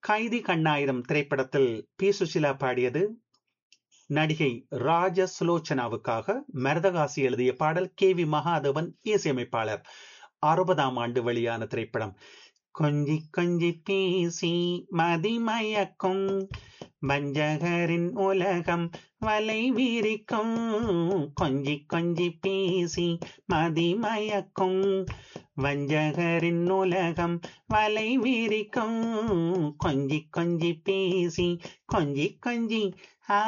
கைதி கண்ணாயிரம் திரைப்படத்தில் பி சுசிலா பாடியது நடிகை ராஜ சுலோச்சனாவுக்காக மரதகாசி எழுதிய பாடல் கே வி மகாதேவன் இசையமைப்பாளர் அறுபதாம் ஆண்டு வெளியான திரைப்படம் கொஞ்சி கொஞ்சி பேசி மதிமயக்கும் வஞ்சகரின் உலகம் வலை விரிக்கும் கொஞ்சி கொஞ்சி பேசி மதிமயக்கும் வஞ்சகரின் உலகம் வலை விரிக்கும் கொஞ்சி கொஞ்சி பேசி கொஞ்சி கொஞ்சி ஆ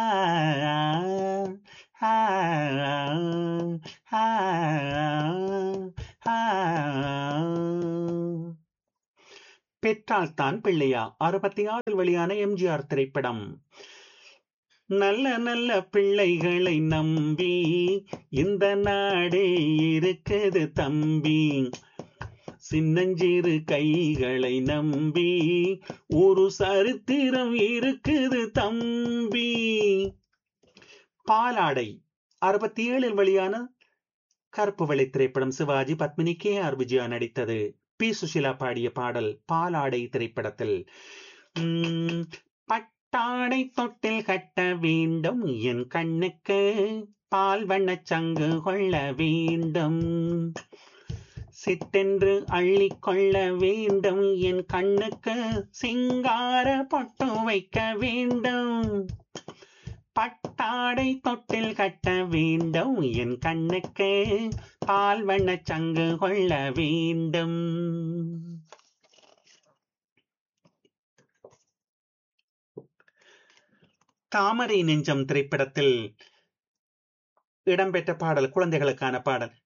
ஆ ஆ ஆ பெற்றால் தான் பிள்ளையா அறுபத்தி ஆறில் வெளியான எம்ஜிஆர் திரைப்படம் நல்ல நல்ல பிள்ளைகளை நம்பி இந்த நாடே இருக்குது தம்பி சின்னஞ்சிறு கைகளை நம்பி ஒரு சரித்திரம் இருக்குது தம்பி பாலாடை அறுபத்தி ஏழில் வெளியான கருப்பு வெள்ளை திரைப்படம் சிவாஜி பத்மினி கே ஆர் விஜயா நடித்தது பி சுஷிலா பாடிய பாடல் பாலாடை திரைப்படத்தில் பட்டாடை தொட்டில் கட்ட வேண்டும் என் கண்ணுக்கு பால் வண்ணச் சங்கு கொள்ள வேண்டும் சிட்டென்று அள்ளி கொள்ள வேண்டும் என் கண்ணுக்கு சிங்கார பொட்டு வைக்க வேண்டும் பட்டாடை தொட்டில் கட்ட வேண்டும் என் கண்ணுக்கு பால் வண்ணச் சங்கு கொள்ள வேண்டும் தாமரை நெஞ்சம் திரைப்படத்தில் இடம்பெற்ற பாடல் குழந்தைகளுக்கான பாடல்